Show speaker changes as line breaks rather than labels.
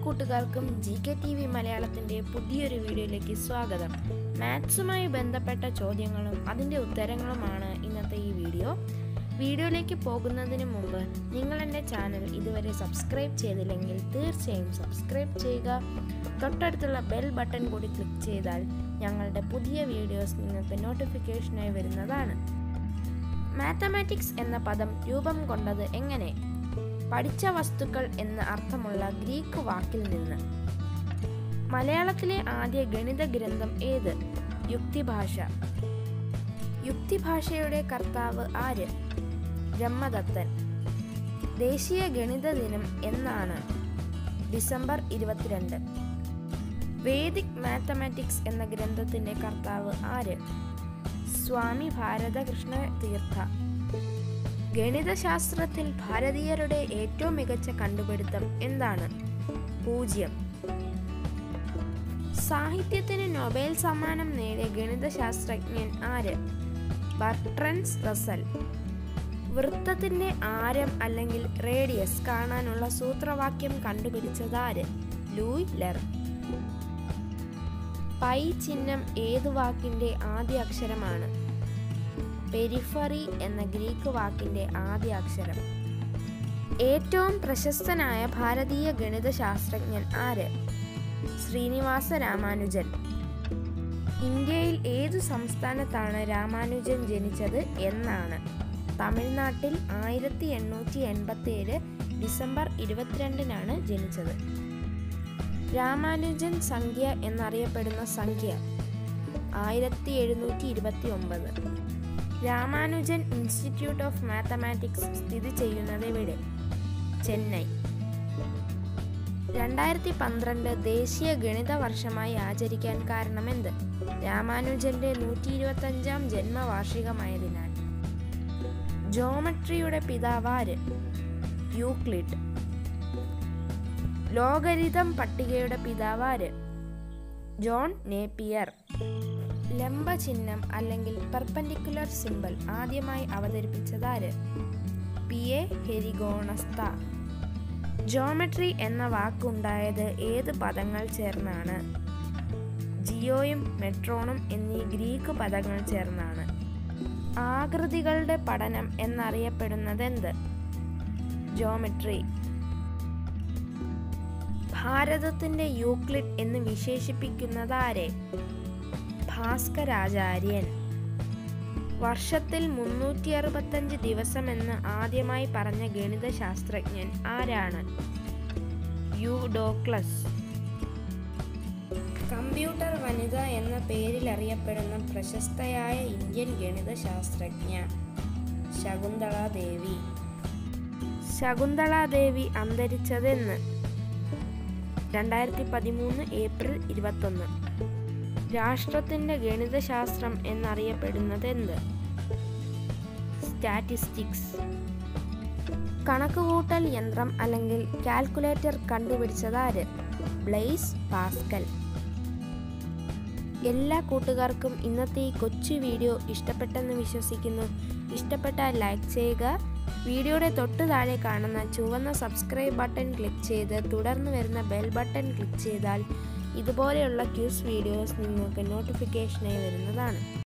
കൂട്ടുകാർക്കും G K T V മലയാളത്തിൻ്റെ പുതിയൊരു വീഡിയോയിലേക്ക് സ്വാഗതം മാത്സുമായി ബന്ധപ്പെട്ട ചോദ്യങ്ങളും അതിൻ്റെ ഉത്തരങ്ങളുമാണ് ഇന്നത്തെ ഈ വീഡിയോ വീഡിയോയിലേക്ക് പോകുന്നതിന് മുമ്പ് നിങ്ങൾ എൻ്റെ ചാനൽ ഇതുവരെ സബ്സ്ക്രൈബ് ചെയ്തില്ലെങ്കിൽ തീർച്ചയായും സബ്സ്ക്രൈബ് ചെയ്യുക തൊട്ടടുത്തുള്ള ബെൽ ബട്ടൺ കൂടി ക്ലിക്ക് ചെയ്താൽ ഞങ്ങളുടെ പുതിയ വീഡിയോസ് നിങ്ങൾക്ക് നോട്ടിഫിക്കേഷനായി വരുന്നതാണ് മാത്തമാറ്റിക്സ് എന്ന പദം രൂപം കൊണ്ടത് എങ്ങനെ പഠിച്ച വസ്തുക്കൾ എന്ന അർത്ഥമുള്ള ഗ്രീക്ക് വാക്കിൽ നിന്ന് മലയാളത്തിലെ ആദ്യ ഗണിത ഗ്രന്ഥം ഏത് യുക്തിഭാഷ യുക്തിഭാഷയുടെ കർത്താവ് ആര് ബ്രഹ്മദത്തൻ ദേശീയ ഗണിത ദിനം എന്നാണ് ഡിസംബർ ഇരുപത്തിരണ്ട് വേദിക് മാത്തമാറ്റിക്സ് എന്ന ഗ്രന്ഥത്തിന്റെ കർത്താവ് ആര് സ്വാമി ഭാരതകൃഷ്ണ തീർത്ഥ ഗണിതശാസ്ത്രത്തിൽ ഭാരതീയരുടെ ഏറ്റവും മികച്ച കണ്ടുപിടുത്തം എന്താണ് പൂജ്യം സാഹിത്യത്തിന് നൊബേൽ സമ്മാനം നേടിയ ഗണിതശാസ്ത്രജ്ഞൻ ആര് ബർട്രൻസ് റസൽ വൃത്തത്തിന്റെ ആരം അല്ലെങ്കിൽ റേഡിയസ് കാണാനുള്ള സൂത്രവാക്യം കണ്ടുപിടിച്ചതാര് ലൂയി ലെർ പൈ ചിഹ്നം ഏതു വാക്കിന്റെ ആദ്യ അക്ഷരമാണ് പെരിഫറി എന്ന ഗ്രീക്ക് വാക്കിന്റെ ആദ്യ അക്ഷരം ഏറ്റവും പ്രശസ്തനായ ഭാരതീയ ഗണിതശാസ്ത്രജ്ഞൻ ആര് ശ്രീനിവാസ രാമാനുജൻ ഇന്ത്യയിൽ ഏതു സംസ്ഥാനത്താണ് രാമാനുജൻ ജനിച്ചത് എന്നാണ് തമിഴ്നാട്ടിൽ ആയിരത്തി എണ്ണൂറ്റി എൺപത്തി ഏഴ് ഡിസംബർ ഇരുപത്തിരണ്ടിനാണ് ജനിച്ചത് രാമാനുജൻ സംഖ്യ എന്നറിയപ്പെടുന്ന സംഖ്യ ആയിരത്തി എഴുന്നൂറ്റി ഇരുപത്തി ഒമ്പത് രാമാനുജൻ ഇൻസ്റ്റിറ്റ്യൂട്ട് ഓഫ് മാത്തമാറ്റിക്സ് സ്ഥിതി ചെയ്യുന്നത് എവിടെ ചെന്നൈ രണ്ടായിരത്തി പന്ത്രണ്ട് ദേശീയ ഗണിത വർഷമായി ആചരിക്കാൻ കാരണമെന്ത് രാമാനുജന്റെ നൂറ്റി ഇരുപത്തി അഞ്ചാം ജന്മവാർഷികമായതിനാൽ ജോമട്രിയുടെ പിതാവാര് യൂക്ലിഡ് ലോകരിതം പട്ടികയുടെ പിതാവാര് ജോൺ നേപ്പിയർ ലംബ ചിഹ്നം അല്ലെങ്കിൽ പെർപെൻഡിക്കുലർ സിമ്പൽ ആദ്യമായി അവതരിപ്പിച്ചതാര് പി എ ഹെരിഗോണസ്ത ജോമെട്രി എന്ന വാക്കുണ്ടായത് ഏത് പദങ്ങൾ ചേർന്നാണ് ജിയോയും മെട്രോണും എന്നീ ഗ്രീക്ക് പദങ്ങൾ ചേർന്നാണ് ആകൃതികളുടെ പഠനം എന്നറിയപ്പെടുന്നതെന്ത് ജോമെട്രി ഭാരതത്തിന്റെ യൂക്ലിഡ് എന്ന് വിശേഷിപ്പിക്കുന്നതാരെ ഭാസ്കരാചാര്യൻ വർഷത്തിൽ മുന്നൂറ്റി അറുപത്തഞ്ച് ദിവസമെന്ന് ആദ്യമായി പറഞ്ഞ ഗണിതശാസ്ത്രജ്ഞൻ ആരാണ് യൂഡോക്ലസ് കമ്പ്യൂട്ടർ വനിത എന്ന പേരിൽ അറിയപ്പെടുന്ന പ്രശസ്തയായ ഇന്ത്യൻ ഗണിതശാസ്ത്രജ്ഞ ശകുന്തള ദേവി ശകുന്തള ദേവി അന്തരിച്ചതെന്ന് രണ്ടായിരത്തി പതിമൂന്ന് ഏപ്രിൽ ഇരുപത്തൊന്ന് രാഷ്ട്രത്തിന്റെ ഗണിതശാസ്ത്രം എന്നറിയപ്പെടുന്നത് എന്ത് സ്റ്റാറ്റിസ്റ്റിക്സ് കണക്കുകൂട്ടൽ യന്ത്രം അല്ലെങ്കിൽ കാൽക്കുലേറ്റർ കണ്ടുപിടിച്ചതാര് ബ്ലെയ്സ് പാസ്കൽ എല്ലാ കൂട്ടുകാർക്കും ഇന്നത്തെ ഈ കൊച്ചു വീഡിയോ ഇഷ്ടപ്പെട്ടെന്ന് വിശ്വസിക്കുന്നു ഇഷ്ടപ്പെട്ടാൽ ലൈക്ക് ചെയ്യുക വീഡിയോയുടെ തൊട്ട് താഴെ കാണുന്ന ചുവന്ന സബ്സ്ക്രൈബ് ബട്ടൺ ക്ലിക്ക് ചെയ്ത് തുടർന്ന് വരുന്ന ബെൽ ബട്ടൺ ക്ലിക്ക് ചെയ്താൽ ഇതുപോലെയുള്ള ക്യൂസ് വീഡിയോസ് നിങ്ങൾക്ക് നോട്ടിഫിക്കേഷനായി വരുന്നതാണ്